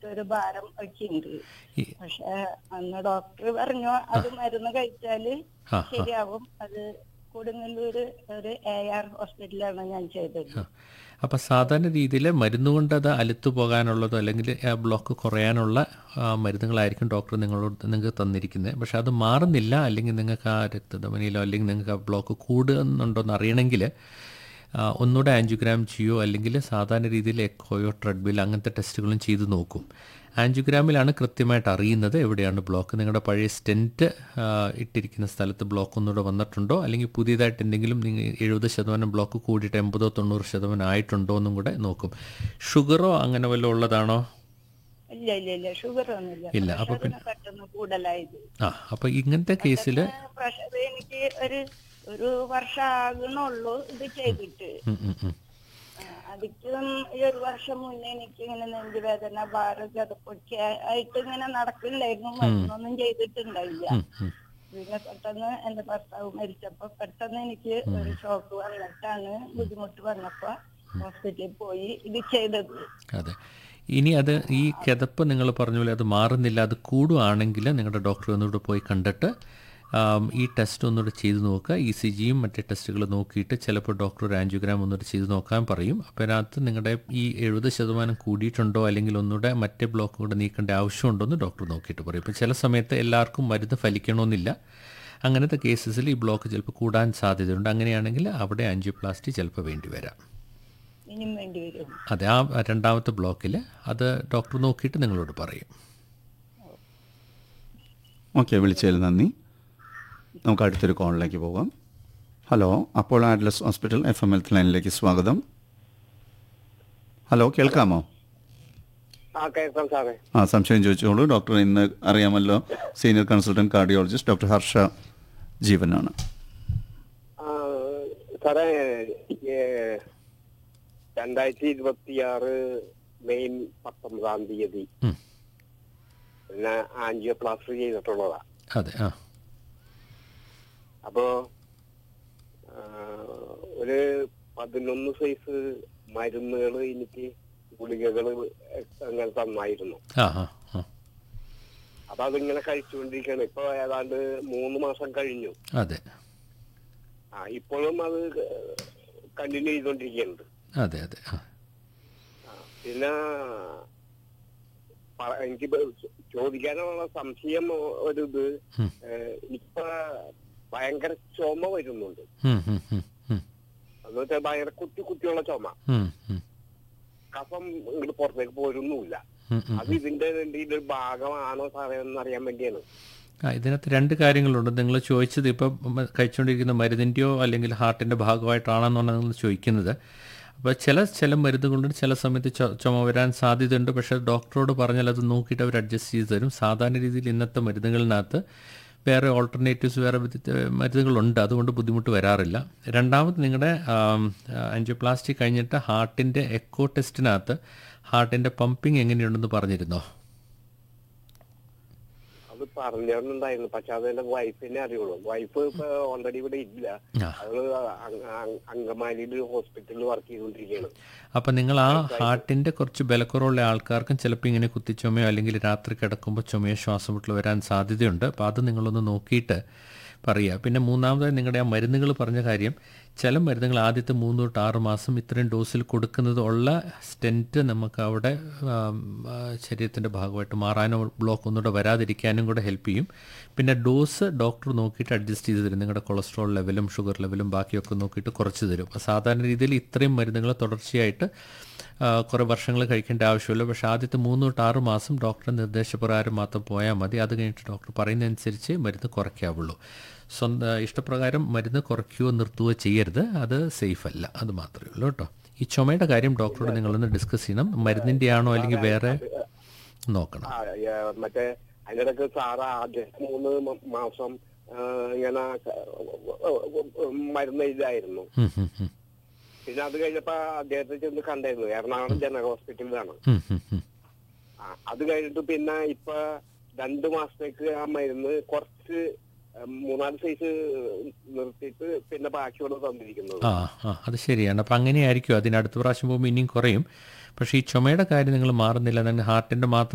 ഒരു ഭാരം ഒക്കെ ഉണ്ട് ഈ- പക്ഷെ അന്ന് ഡോക്ടർ പറഞ്ഞു അത് മരുന്ന് കഴിച്ചാല് ആ, ആ. ശരിയാവും അത് കൊടുങ്ങല്ലൂര് ഒരു എ ആർ ഹോസ്പിറ്റലാണ് ഞാൻ ചെയ്തത് അപ്പോൾ സാധാരണ രീതിയിൽ മരുന്ന് കൊണ്ട് അത് അലുത്തു പോകാനുള്ളതോ അല്ലെങ്കിൽ ആ ബ്ലോക്ക് കുറയാനുള്ള ആ, മരുന്നുകളായിരിക്കും ഡോക്ടർ നിങ്ങളോട് നിങ്ങൾക്ക് തന്നിരിക്കുന്നത് പക്ഷെ അത് മാറുന്നില്ല അല്ലെങ്കിൽ നിങ്ങൾക്ക് ആ രക്തധമനിയിലോ അല്ലെങ്കിൽ നിങ്ങൾക്ക് ആ ബ്ലോക്ക് കൂടുന്നുണ്ടോ എന്ന് അറിയണമെങ്കിൽ ആ, ഒന്നുകൂടെ ആൻജിയോഗ്രാം ചെയ്യോ അല്ലെങ്കിൽ സാധാരണ രീതിയിൽ എക്കോയോ ട്രെഡ്മിൽ അങ്ങനത്തെ ടെസ്റ്റുകളും ചെയ്ത് നോക്കും ആൻജിയോഗ്രാമിലാണ് കൃത്യമായിട്ട് അറിയുന്നത് എവിടെയാണ് ബ്ലോക്ക് നിങ്ങളുടെ പഴയ സ്റ്റെൻറ്റ് ഇട്ടിരിക്കുന്ന സ്ഥലത്ത് ബ്ലോക്ക് ഒന്നുകൂടെ വന്നിട്ടുണ്ടോ അല്ലെങ്കിൽ പുതിയതായിട്ട് എന്തെങ്കിലും നിങ്ങൾ എഴുപത് ശതമാനം ബ്ലോക്ക് കൂടിയിട്ട് എൺപതോ തൊണ്ണൂറ് ശതമാനം ആയിട്ടുണ്ടോ എന്നും കൂടെ നോക്കും ഷുഗറോ അങ്ങനെ വല്ലതും ഉള്ളതാണോ ഇല്ല ഇല്ല ഇല്ല ഷുഗർ ഒന്നുമില്ല ഇല്ല, അപ്പൊ പ്രഷറിന് പെട്ടെന്ന് കൂടുതലായത് ആ അപ്പോൾ ഇങ്ങനത്തെ കേസിൽ പ്രഷർ എനിക്ക് ഒരു ഒരു വർഷം ആകണുള്ളൂ ഇത് ചെയ്തിട്ട് ആ, അതിക്കും ഈ ഒരു വർഷം മുന്നേ എനിക്ക് ഇങ്ങനെ നെഞ്ചുവേദന ഭാരം ചതപ്പൊക്കെ ആയിട്ട് ഇങ്ങനെ നടക്കില്ലായിരുന്നു മരുന്നൊന്നും ചെയ്തിട്ടുണ്ടായില്ല പിന്നെ പെട്ടെന്ന് എന്റെ ഭർത്താവ് മരിച്ചപ്പോ പെട്ടെന്ന് എനിക്ക് ഒരു ഷോക്ക് വന്നിട്ടാണ് ബുദ്ധിമുട്ട് വന്നപ്പോ ഹോസ്പിറ്റലിൽ പോയി ഇത് ചെയ്തത് അതെ ഇനി അത് ഈ കിതപ്പ് നിങ്ങൾ പറഞ്ഞ പോലെ അത് മാറുന്നില്ല അത് കൂടുവാണെങ്കിൽ നിങ്ങളുടെ ഡോക്ടറെ ഒന്നുകൂടെ പോയി കണ്ടിട്ട് ആം, ഈ ടെസ്റ്റ് ഒന്നുകൂടെ ചെയ്ത് നോക്കുക ഇ സി ജിയും മറ്റേ ടെസ്റ്റുകൾ നോക്കിയിട്ട് ചിലപ്പോൾ ഡോക്ടർ ഒരു ആൻജിയോഗ്രാം ഒന്നുകൂടെ ചെയ്ത് നോക്കാൻ പറയും അപ്പോൾ അതിനകത്ത് നിങ്ങളുടെ ഈ എഴുപത് ശതമാനം കൂടിയിട്ടുണ്ടോ അല്ലെങ്കിൽ ഒന്നുകൂടെ മറ്റേ ബ്ലോക്ക് കൂടെ നീക്കേണ്ട ആവശ്യമുണ്ടോ എന്ന് ഡോക്ടർ നോക്കിയിട്ട് പറയും ഇപ്പം ചില സമയത്ത് എല്ലാവർക്കും മരുന്ന് ഫലിക്കണമെന്നില്ല അങ്ങനത്തെ കേസസിൽ ഈ ബ്ലോക്ക് ചിലപ്പോൾ കൂടാൻ സാധ്യതയുണ്ട് അങ്ങനെയാണെങ്കിൽ അവിടെ ആൻജിയോപ്ലാസ്റ്റി ചിലപ്പോൾ വേണ്ടി വരാം ഇനിയും വേണ്ടി വരും അതെ ആ രണ്ടാമത്തെ ബ്ലോക്കിൽ അത് ഡോക്ടർ നോക്കിയിട്ട് നിങ്ങളോട് പറയും ഓക്കെ വിളിച്ചതിൽ നന്ദി നമുക്ക് അടുത്തൊരു കോളിലേക്ക് പോകാം ഹലോ അപ്പോൾ Adlux hospital F M health ലൈനിലേക്ക് സ്വാഗതം ഹലോ കേൾക്കാമോ ആ കേൾക്കാം സാറേ ആ സംശയം ചോദിച്ചോളൂ ഡോക്ടർ ഇന്ന് അറിയാമല്ലോ senior consultant cardiologist doctor Harsha ജീവനാണ് ആ, സാറേ ഏ, രണ്ടായിരത്തി ഇരുപത്തിയാറ് മെയ് പത്തൊമ്പതാം തീയതി ഉം. പിന്നെ ആൻജിയോപ്ലാസ്റ്റി ചെയ്തിട്ടുള്ളതാ അതെ ആ അപ്പോ ആ, ഒരു പതിനൊന്ന് സൈസ് മരുന്നുകൾ എനിക്ക് ഗുളികകൾ അങ്ങനെ തന്നായിരുന്നു ആ ആ ആ അപ്പൊ അതിങ്ങനെ കഴിച്ചുകൊണ്ടിരിക്കുകയാണ് ഇപ്പൊ ഏതാണ്ട് മൂന്ന് മാസം കഴിഞ്ഞു അതെ ആ ഇപ്പോഴും അത് കണ്ടിന്യൂ ചെയ്തുകൊണ്ടിരിക്കുന്നുണ്ട് അതെ അതെ ആ പിന്നെ പ- എനിക്ക് ഇപ്പൊ ചോദിക്കാനുള്ള സംശയം ഒരു ഇത് ഉം. ഇപ്പൊ ഭയങ്കര ചുമ വരുന്നുണ്ട് ഉം, ഉം, ഉം, ഉം, എന്ന് വെച്ചാൽ ഭയങ്കര കുത്തി കുത്തിയുള്ള ചുമ ഉം, ഉം, കഫം ഇങ്ങോട്ട് പുറത്തേക്ക് പോരുന്നുമില്ല ഉം, ഉം. അത് ഇതിന്റെ ഇതിന്റെ ഒരു ഭാഗമാണോ സാറേ എന്ന് അറിയാൻ വേണ്ടിയാണ് ആ ഇതിനകത്ത് രണ്ട് കാര്യങ്ങളുണ്ട് നിങ്ങൾ ചോദിച്ചത് ഇപ്പം മ- കഴിച്ചുകൊണ്ടിരിക്കുന്ന മരുന്നിൻ്റെയോ അല്ലെങ്കിൽ ഹാർട്ടിൻ്റെ ഭാഗമായിട്ടാണെന്നാണ് നിങ്ങൾ ചോദിക്കുന്നത് അപ്പോൾ ചില ചില മരുന്നുകളുണ്ട് ചില സമയത്ത് ചു- ചുമ വരാൻ സാധ്യതയുണ്ട് പക്ഷേ ഡോക്ടറോട് പറഞ്ഞാൽ അത് നോക്കിയിട്ട് അവർ അഡ്ജസ്റ്റ് ചെയ്ത് തരും സാധാരണ രീതിയിൽ ഇന്നത്തെ മരുന്നുകളിനകത്ത് വേറെ ഓൾട്ടർനേറ്റീവ്സ് വേറെ വിധ- മരുന്നുകളുണ്ട് അതുകൊണ്ട് ബുദ്ധിമുട്ട് വരാറില്ല രണ്ടാമത് നിങ്ങളുടെ ആൻജിയോപ്ലാസ്റ്റി കഴിഞ്ഞിട്ട് ഹാർട്ടിൻ്റെ എക്കോ ടെസ്റ്റിനകത്ത് ഹാർട്ടിൻ്റെ പമ്പിങ് എങ്ങനെയുണ്ടെന്ന് പറഞ്ഞിരുന്നോ അത് പറഞ്ഞിട്ടുണ്ടായിരുന്നു പക്ഷെ അത് എന്റെ വൈഫിനെ അറിയുള്ളൂ വൈഫ് ഇപ്പൊ ഓൾറെഡി ഇവിടെ ഇല്ല ആ. അവള് അ- അ- അങ്കമാലിയിൽ ഹോസ്പിറ്റലിൽ വർക്ക് ചെയ്തുകൊണ്ടിരിക്കുകയാണ് അപ്പം നിങ്ങൾ ആ ഹാർട്ടിൻ്റെ കുറച്ച് ബലക്കുറവുള്ള ആൾക്കാർക്കും ചിലപ്പോൾ ഇങ്ങനെ കുത്തിച്ചുമയോ അല്ലെങ്കിൽ രാത്രി കിടക്കുമ്പോൾ ചുമയോ ശ്വാസം മുട്ടൽ വരാൻ സാധ്യതയുണ്ട് അപ്പോൾ അത് നിങ്ങളൊന്ന് നോക്കിയിട്ട് പറയുക പിന്നെ മൂന്നാമതായി നിങ്ങളുടെ ആ മരുന്നുകൾ പറഞ്ഞ കാര്യം ചില മരുന്നുകൾ ആദ്യത്തെ മൂന്ന് തൊട്ട് ആറ് മാസം ഇത്രയും ഡോസിൽ കൊടുക്കുന്നത് ഉള്ള സ്റ്റെൻറ്റ് നമുക്ക് അവിടെ ശരീരത്തിൻ്റെ ഭാഗമായിട്ട് മാറാനോ ബ്ലോക്ക് ഒന്നുകൂടെ വരാതിരിക്കാനും കൂടെ ഹെൽപ്പ് ചെയ്യും പിന്നെ ഡോസ് ഡോക്ടർ നോക്കിയിട്ട് അഡ്ജസ്റ്റ് ചെയ്ത് തരും നിങ്ങളുടെ കൊളസ്ട്രോൾ ലെവലും ഷുഗർ ലെവലും ബാക്കിയൊക്കെ നോക്കിയിട്ട് കുറച്ച് തരും അപ്പോൾ സാധാരണ രീതിയിൽ ഇത്രയും മരുന്നുകൾ തുടർച്ചയായിട്ട് ആ, കുറേ വർഷങ്ങൾ കഴിക്കേണ്ട ആവശ്യമില്ല പക്ഷേ ആദ്യത്തെ മൂന്ന് തൊട്ട് ആറ് മാസം ഡോക്ടറുടെ നിർദ്ദേശപ്രകാരം മാത്രം പോയാൽ മതി അത് കഴിഞ്ഞിട്ട് ഡോക്ടർ പറയുന്നതനുസരിച്ച് മരുന്ന് കുറയ്ക്കാവുള്ളൂ സ്വന്തം ഇഷ്ടപ്രകാരം മരുന്ന് കുറയ്ക്കുകയോ നിർത്തുകയോ ചെയ്യരുത് അത് സേഫ് അല്ല അത് മാത്രമേ ഉള്ളൂ കേട്ടോ ഈ ചുമയുടെ കാര്യം ഡോക്ടറോട് നിങ്ങളൊന്ന് ഡിസ്കസ് ചെയ്യണം മരുന്നിൻ്റെ ആണോ അല്ലെങ്കിൽ വേറെ നോക്കണം ആ, ഏ, മറ്റേ അതിനിടക്ക് സാറ് ആദ്യ മൂന്ന് മ- മാസം ആ, ഇങ്ങനെ മരുന്ന് ഇതായിരുന്നു ഉം, ഉം, ഉം. പിന്നെ അത് കഴിഞ്ഞപ്പോ അദ്ദേഹത്തെ ചെന്ന് കണ്ടായിരുന്നു എറണാകുളം ജനറൽ ഹോസ്പിറ്റലിലാണ് ഉം, ഉം, ഉം. ആ, അത് കഴിഞ്ഞിട്ട് പിന്നെ ഇപ്പൊ രണ്ടു മാസത്തേക്ക് ആ മരുന്ന് കുറച്ച് ഉം, മൂന്നാല് സൈസ് നിർത്തിയിട്ട് പിന്നെ ബാക്കിയോട് തന്നിരിക്കുന്നത് ആ ആ അത് ശരിയാണ് അപ്പം അങ്ങനെയായിരിക്കും അതിന് അടുത്ത പ്രാവശ്യം പോകുമ്പോൾ ഇനിയും കുറയും പക്ഷേ ഈ ചുമയുടെ കാര്യം നിങ്ങൾ മാറുന്നില്ല ഹാർട്ടിൻ്റെ മാത്രം